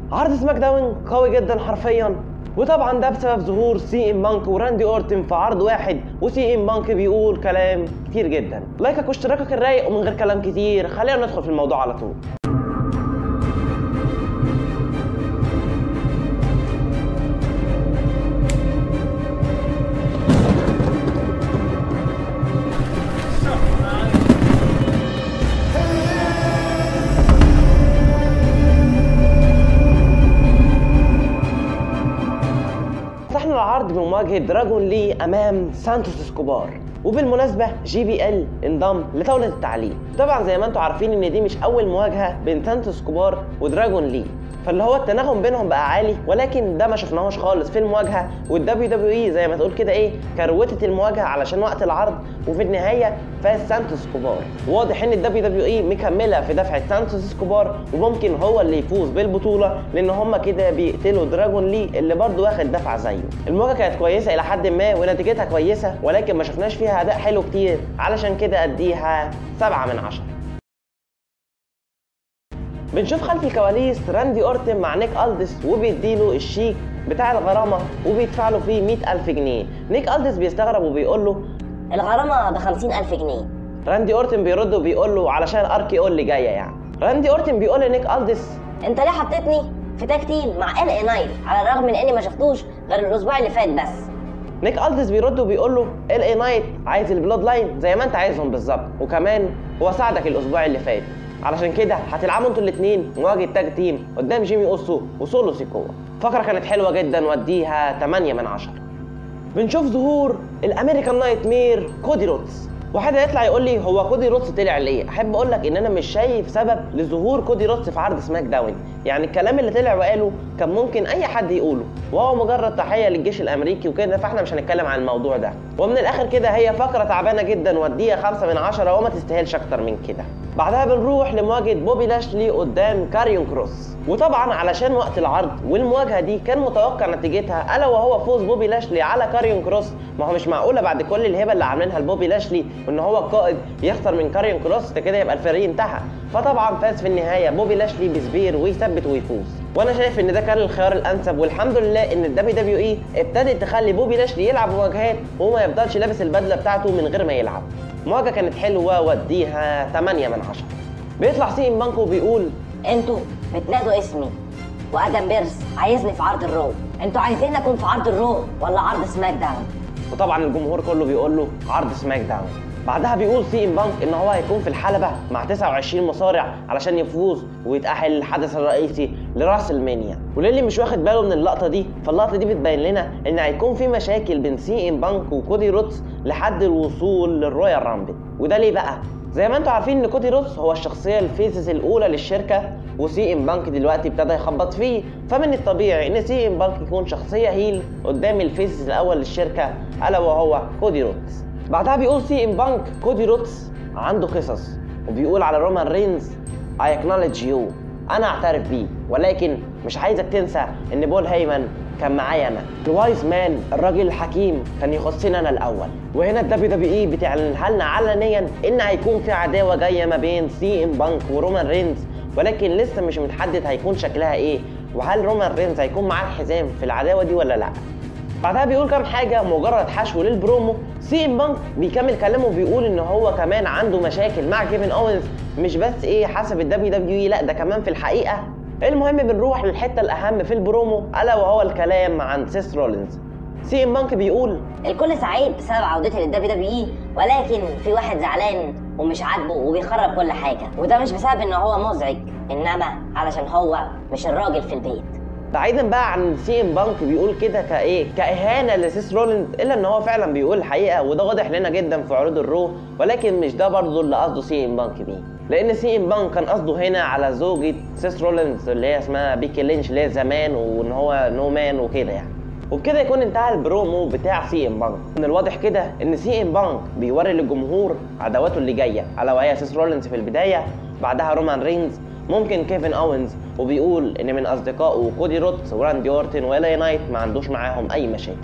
عرض سماك داون قوي جدا حرفيا وطبعا ده بسبب ظهور سي ام بانك وراندي اورتن في عرض واحد وسي ام بانك بيقول كلام كتير جدا لايكك واشتراكك الرايق ومن غير كلام كتير خلينا ندخل في الموضوع على طول فتحنا العرض بمواجهة دراجون لي أمام سانتوس اسكوبار وبالمناسبة جي بي ال انضم لطاولة التعليق طبعا زي ما انتم عارفين ان دي مش أول مواجهة بين سانتوس اسكوبار ودراجون لي فاللي هو التناغم بينهم بقى عالي ولكن ده ما شفناهوش خالص في المواجهه والدبليو دبليو اي زي ما تقول كده ايه كروتت المواجهه علشان وقت العرض وفي النهايه فاز سانتوس اسكوبار واضح ان الدبليو دبليو اي مكمله في دفع سانتوس اسكوبار وممكن هو اللي يفوز بالبطوله لان هم كده بيقتلوا دراجون لي اللي برضه واخد دفعه زيه المواجهه كانت كويسه الى حد ما ونتيجتها كويسه ولكن ما شفناش فيها اداء حلو كتير علشان كده اديها سبعة من عشرة بنشوف خلف الكواليس راندي اورتن مع نيك الدس وبيديله الشيك بتاع الغرامه وبيدفع له فيه 100000 جنيه نيك الدس بيستغرب وبيقول له الغرامة ب 50000 جنيه راندي اورتن بيرد وبيقول له علشان اركي اول اللي جايه يعني راندي اورتن بيقول لنيك الدس انت ليه حطيتني في تاج تيم مع ال اي نايل على الرغم من اني ما شفتوش غير الاسبوع اللي فات بس نيك الدس بيرد وبيقول له ال اي نايت عايز البلود لاين زي ما انت عايزهم بالظبط وكمان هو ساعدك الاسبوع اللي فات علشان كده هتلعبوا انتوا الاثنين مواجهه تاج تيم قدام جيمي اوسو وسولو سيكوا فقره كانت حلوه جدا واديها 8 من 10 بنشوف ظهور الامريكان نايت مير كودي روتس واحد هيطلع يقول لي هو كودي روتس طلع ليه؟ احب اقول لك ان انا مش شايف سبب لظهور كودي روتس في عرض سماك داون، يعني الكلام اللي طلع وقاله كان ممكن اي حد يقوله، وهو مجرد تحيه للجيش الامريكي وكده فاحنا مش هنتكلم عن الموضوع ده، ومن الاخر كده هي فقره تعبانه جدا واديها خمسة من عشرة وما تستاهلش اكتر من كده. بعدها بنروح لمواجهه بوبي لاشلي قدام كاريون كروس، وطبعا علشان وقت العرض والمواجهه دي كان متوقع نتيجتها الا وهو فوز بوبي لاشلي على كاريون كروس، ما هو مش معقوله بعد كل الهبه اللي عاملينها لبوبي لاشلي وان هو القائد يخسر من كاريون كروس ده كده يبقى الفريق انتهى فطبعا فاز في النهايه بوبي لاشلي بسبير ويثبت ويفوز وانا شايف ان ده كان الخيار الانسب والحمد لله ان الدبليو دبليو اي ابتدت تخلي بوبي لاشلي يلعب مواجهات وما يفضلش لابس البدله بتاعته من غير ما يلعب مواجهه كانت حلوه واديها 8 من 10 بيطلع سي ام بانكو بيقول انتوا بتنادوا اسمي وادم بيرس عايزني في عرض الرو انتوا عايزين اكون في عرض الرو ولا عرض سماك داون وطبعا الجمهور كله بيقول له عرض سماك داون بعدها بيقول سي ام بانك ان هو هيكون في الحلبه مع 29 مصارع علشان يفوز ويتاهل للحدث الرئيسي لراس المانيا وللي مش واخد باله من اللقطه دي فاللقطه دي بتبين لنا ان هيكون في مشاكل بين سي ام بانك وكودي روتس لحد الوصول للرويال رامبل وده ليه بقى زي ما انتم عارفين ان كودي روتس هو الشخصيه الفيسس الاولى للشركه وسي ام بانك دلوقتي ابتدى يخبط فيه فمن الطبيعي ان سي ام بانك يكون شخصيه هيل قدام الفيسس الاول للشركه الا وهو كودي روتس بعدها بيقول سي ام بانك كودي روتس عنده قصص وبيقول على رومان رينز I acknowledge you انا اعترف بيه ولكن مش عايزك تنسى ان بول هيمن كان معايا انا الوايز مان الراجل الحكيم كان يخصني انا الاول وهنا الدبليو دبليو اي بتعلنها لنا علنيا ان هيكون في عداوه جايه ما بين سي ام بانك ورومان رينز ولكن لسه مش متحدد هيكون شكلها ايه وهل رومان رينز هيكون معاه الحزام في العداوه دي ولا لا بعدها بيقول كام حاجه مجرد حشو للبرومو سي ام بانك بيكمل كلامه وبيقول ان هو كمان عنده مشاكل مع كيفن اوينز مش بس ايه حسب الدبليو دبليو اي لا ده كمان في الحقيقه المهم بنروح للحته الاهم في البرومو الا وهو الكلام عن سيس رولينز سي ام بانك بيقول الكل سعيد بسبب عودتي للدبليو دبليو اي ولكن في واحد زعلان ومش عاجبه وبيخرب كل حاجه وده مش بسبب ان هو مزعج انما علشان هو مش الراجل في البيت بعيدا بقى عن سي ام بانك بيقول كده كايه كاهانه لسيس رولينز الا ان هو فعلا بيقول الحقيقه وده واضح لنا جدا في عروض الرو ولكن مش ده برضه اللي قصده سي ام بانك بيه لان سي ام بانك كان قصده هنا على زوجة سيس رولينز اللي هي اسمها بيكي لينش اللي هي زمان وان هو نو مان وكده يعني وبكده يكون انتهى البرومو بتاع سي ام بانك من الواضح كده ان سي ام بانك بيوري للجمهور عداواته اللي جايه الا وهي سيس رولينز في البدايه بعدها رومان رينز ممكن كيفن اوينز وبيقول ان من اصدقائه كودي روتس وراندي اورتن ولا نايت ما عندوش معاهم اي مشاكل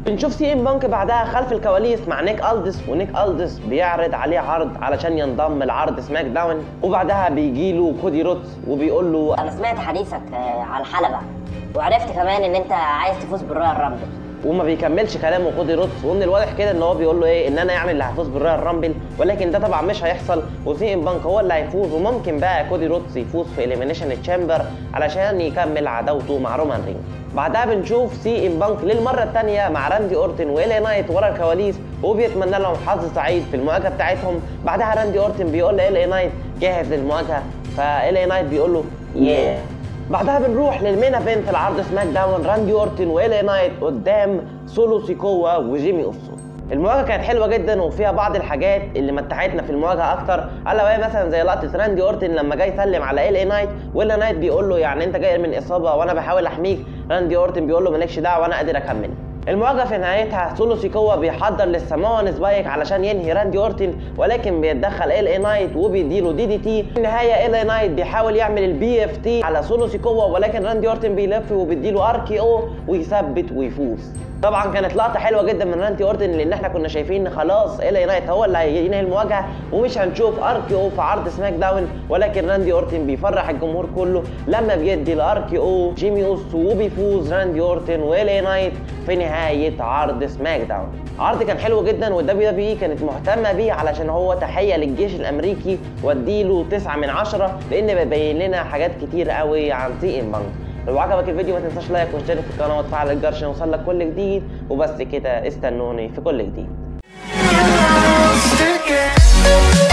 بنشوف سي ام بانك بعدها خلف الكواليس مع نيك الدس ونيك الدس بيعرض عليه عرض علشان ينضم لعرض سماك داون وبعدها بيجي له كودي روتس وبيقول له انا سمعت حديثك آه، على الحلبة وعرفت كمان ان انت عايز تفوز بالرويال رامبل وما بيكملش كلامه كودي روتس ومن الواضح كده ان هو بيقول له ايه ان انا يعني اللي هفوز بالرويال رامبل ولكن ده طبعا مش هيحصل وسي ام بانك هو اللي هيفوز وممكن بقى كودي روتس يفوز في اليمينيشن تشامبر علشان يكمل عداوته مع رومان رينز بعدها بنشوف سي ام بانك للمره الثانيه مع راندي اورتن والي نايت ورا الكواليس وبيتمنى لهم حظ سعيد في المواجهه بتاعتهم بعدها راندي اورتن بيقول لالي نايت جاهز للمواجهه فالي نايت بيقول له ياه بعدها بنروح للمين ايفنت العرض سماك داون راندي اورتن والي نايت قدام سولو سيكوا وجيمي اوسو المواجهه كانت حلوه جدا وفيها بعض الحاجات اللي متعتنا في المواجهه اكتر الا وهي مثلا زي لقطه راندي اورتن لما جاي يسلم على ال اي نايت وال نايت بيقول له يعني انت جاي من اصابه وانا بحاول احميك راندي اورتن بيقول له مالكش دعوه وانا قادر اكمل المواجهه في نهايتها سولو سيكوا بيحضر للسماون سبايك علشان ينهي راندي اورتن ولكن بيتدخل ال اي نايت وبيديله دي دي تي في النهايه ال اي نايت بيحاول يعمل البي اف تي على سولو سيكوا ولكن راندي اورتن بيلف وبيديله ار كي او ويثبت ويفوز طبعا كانت لقطه حلوه جدا من راندي اورتن لان احنا كنا شايفين ان خلاص ال اي نايت هو اللي هينهي المواجهه ومش هنشوف ار كي او في عرض سماك داون ولكن راندي اورتن بيفرح الجمهور كله لما بيدي الار كي او جيمي اوسو وبيفوز راندي اورتن وال اي نايت في نهايه عرض سماك داون عرض كان حلو جدا والدبليو دبليو اي كانت مهتمه بيه علشان هو تحيه للجيش الامريكي واديله 9 من 10 لان بيبين لنا حاجات كتير قوي عن سي ام بانك لو عجبك الفيديو ما تنساش لايك واشترك في القناه وتفعل الجرس عشان يوصلك كل جديد وبس كده استنوني في كل جديد Stick it.